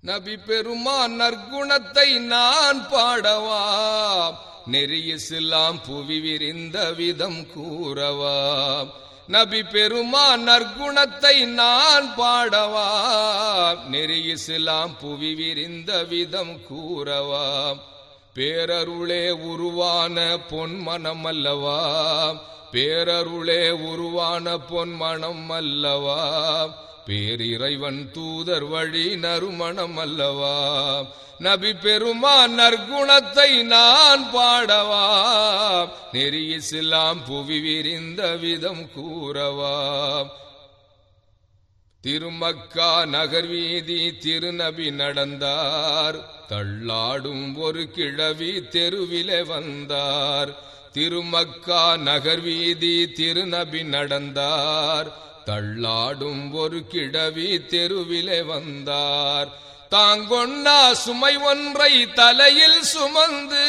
நபி பெருமான் நற்குணத்தை நான் பாடவா நெறி இஸ்லாம் புவி விரிந்த விதம் கூறவா நபி பெருமான் நற்குணத்தை நான் பாடவா நெறி இஸ்லாம் புவி விரிந்த விதம் கூறவா பேரருளே உருவான பொன்மனம் அல்லவா பேரருளே உருவான பொன்மனம் அல்லவா பேரிறைவன் தூதர் வழி நறுமணம் அல்லவா நபி பெருமான் நற்குணத்தை நான் பாடவா நெறி இஸ்லாம் புவி விரிந்த விதம் கூறவா திருமக்கா நகர் வீதி திருநபி நடந்தார் தள்ளாடும் ஒரு கிழவி தெருவிலே வந்தார் திருமக்கா நகர் வீதி திருநபி நடந்தார் தள்ளாடும் ஒரு கிழவி தெருவிலே வந்தார் தாங்கொன்னா சுமை ஒன்றை தலையில் சுமந்து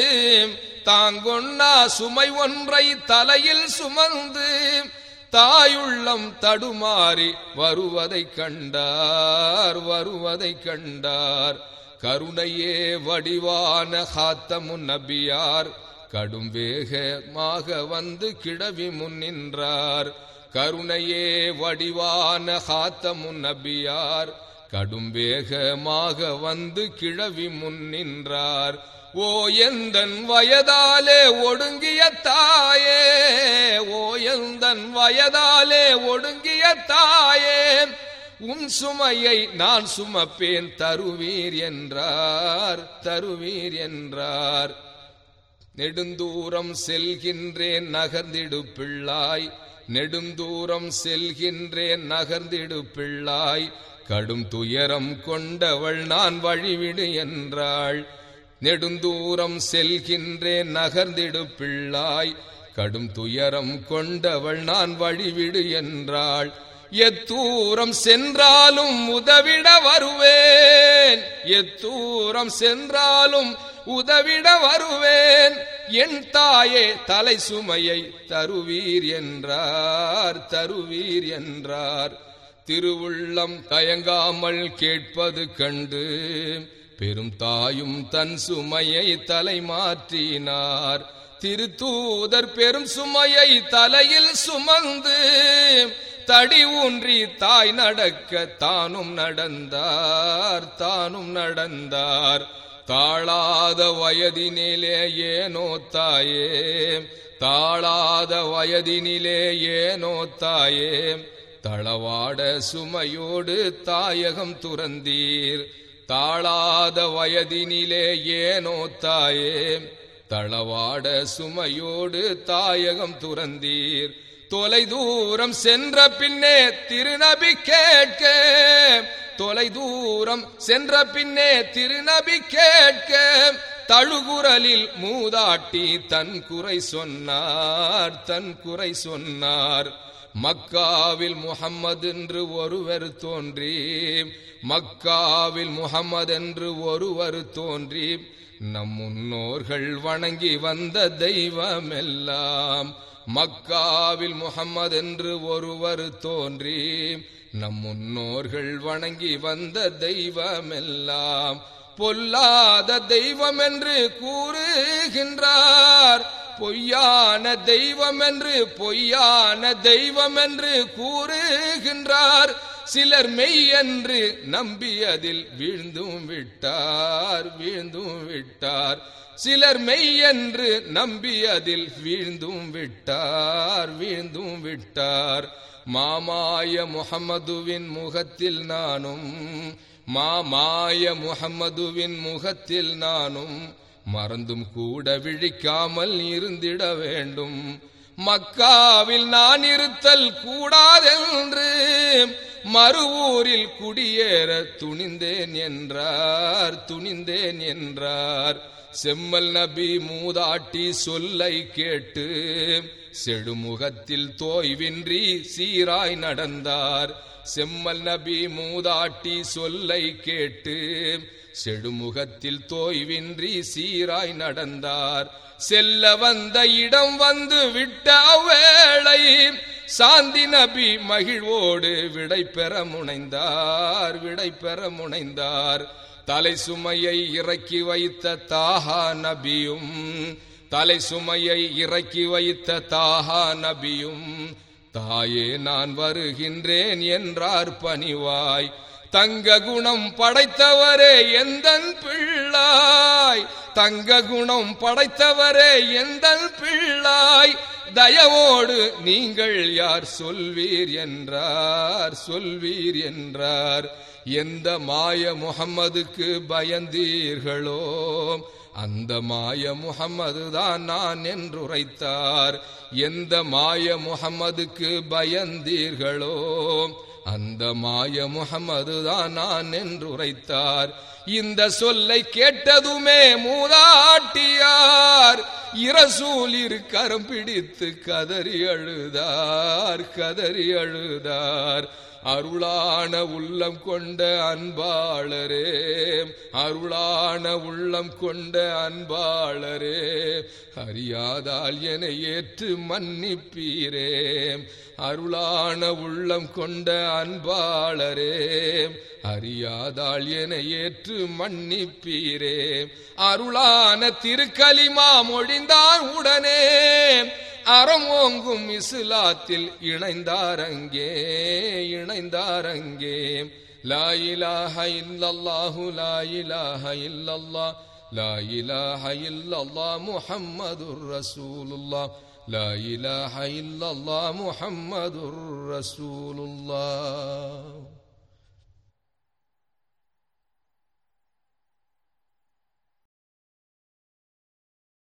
தாங்கொன்னா சுமை ஒன்றை தலையில் சுமந்து தாயுள்ளம் தடுமாறி வருவதை கண்டார் வருவதை கண்டார் கருணையே வடிவான ஹாத்தமுன் நபியார் கடும் வேகமாக வந்து கிழவி முன் நின்றார் கருணையே வடிவான ஹாத்தமுன் நபியார் கடும் வேகமாக வந்து கிழவி முன் நின்றார் ஓ எந்தன் வயதாலே ஒடுங்கிய தாயே ஓ எந்தன் வயதாலே ஒடுங்கிய தாயே உன் சுமையை நான் சுமப்பேன் தருவீர் என்றார் தருவீர் என்றார் நெடுந்தூரம் செல்கின்றேன் நகர்ந்திடு பிள்ளாய் நெடுந்தூரம் செல்கின்றேன் நகர்ந்திடு பிள்ளாய் கடும் துயரம் கொண்டவள் நான் வழிவிடு என்றாள் நெடுந்தூரம் செல்கின்றேன் நகர்ந்திடு பிள்ளாய் கடும் துயரம் கொண்டவள் நான் வழிவிடு என்றாள் எத்தூரம் சென்றாலும் உதவிட வருவேன் எத்தூரம் சென்றாலும் உதவிட வருவேன் என் தாயே தலை சுமையை தருவீர் என்றார் தருவீர் என்றார் திருவுள்ளம் தயங்காமல் கேட்பது கண்டு பெரும் தாயும் தன் சுமையை தலை மாற்றினார் திருத்தூதர் பெரும் சுமையை தலையில் சுமந்து தடி ஊன்றி தாய் நடக்க தானும் நடந்தார் தானும் நடந்தார் தாழாத வயதினிலே ஏனோ தாயே தாழாத வயதினிலே ஏனோ தாயே தளவாட சுமையோடு தாயகம் துறந்தீர் தாழாத வயதினிலே ஏனோ தாயே தளவாட சுமையோடு தாயகம் துறந்தீர் தொலை தூரம் சென்ற பின்னே திருநபி கேட்க தொலை தூரம் சென்ற பின்னே திருநபி கேட்க தழுகுரலில் மூதாட்டி தன் குறை சொன்னார் தன் குறை சொன்னார் மக்காவில் முகம்மது என்று ஒருவர் தோன்றி மக்காவில் முகம்மது என்று ஒருவர் தோன்றி நம் முன்னோர்கள் வணங்கி வந்த தெய்வமெல்லாம் மக்காவில் முகம்மது என்று ஒருவர் தோன்றி நம் முன்னோர்கள் வணங்கி வந்த தெய்வமெல்லாம் பொல்லாத தெய்வம் என்று கூறுகின்றார் பொய்யான தெய்வம் என்று பொய்யான தெய்வம் என்று கூறுகின்றார் சிலர் மெய் என்று நம்பி அதில் வீழ்ந்தும் விட்டார் வீழ்ந்தும் விட்டார் சிலர் மெய் என்று நம்பி அதில் வீழ்ந்தும் விட்டார் வீழ்ந்தும் விட்டார் மாமாய முகமதுவின் முகத்தில் நானும் மாமாய முகமதுவின் முகத்தில் நானும் மறந்தும் கூட விழிக்காமல் இருந்திட வேண்டும் மக்காவில் நான் இருத்தல் கூடாதென்று மறுவூரில் குடியேற துணிந்தேன் என்றார் துணிந்தேன் என்றார் செம்மல் நபி மூதாட்டி சொல்லை கேட்டு செடுமுகத்தில் தோய்வின்றி சீராய் நடந்தார் செம்மல் நபி மூதாட்டி சொல்லை கேட்டு செடுமுகத்தில் தோய்வின்றி சீராய் நடந்தார் செல்ல வந்த இடம் வந்து விட்ட அவ்வேளை சாந்தி நபி மகிழ்வோடு விடை பெற முனைந்தார் விடை பெற முனைந்தார் தலை சுமையை இறக்கி வைத்த தாஹா நபியும் தலை சுமையை இறக்கி வைத்த தாஹா நபியும் தாயே நான் வருகின்றேன் என்றார் பணிவாய் தங்க குணம் படைத்தவரே எந்தன் பிள்ளாய் தங்க குணம் படைத்தவரே எந்தன் பிள்ளாய் தயவோடு நீங்கள் யார் சொல்வீர் என்றார் சொல்வீர் என்றார் எந்த மாய முகம்மதுக்கு பயந்தீர்களோ அந்த மாய முகம்மது தான் நான் என்று உரைத்தார் எந்த மாய முகம்மதுக்கு பயந்தீர்களோ அந்த மாய முகமது தான் நான் என்று உரைத்தார் இந்த சொல்லை கேட்டதுமே மூதாட்டியார் இரசூலிர் கரம் பிடித்து கதறி அழுதார் கதறி அழுதார் அருளான உள்ளம் கொண்ட அன்பாளரே அருளான உள்ளம் கொண்ட அன்பாளரே அறியாதால் என ஏற்று மன்னிப்பீரே அருளான உள்ளம் கொண்ட அன்பாளரே அறியாதாள் என ஏற்று மன்னிப்பீரே அருளான திருக்கலிமா மொழிந்தார் உடனே அறம் ஓங்கும் இஸ்லாத்தில் இணைந்தாரங்கே இணைந்தாரங்கே லா இலாஹ இல்லல்லாஹு லா இலாஹ இல்லல்லாஹ் லா இலாஹ இல்லல்லாஹ் முஹம்மதுர் ரசூலுல்லாஹ் لا إله إلا الله محمد رسول الله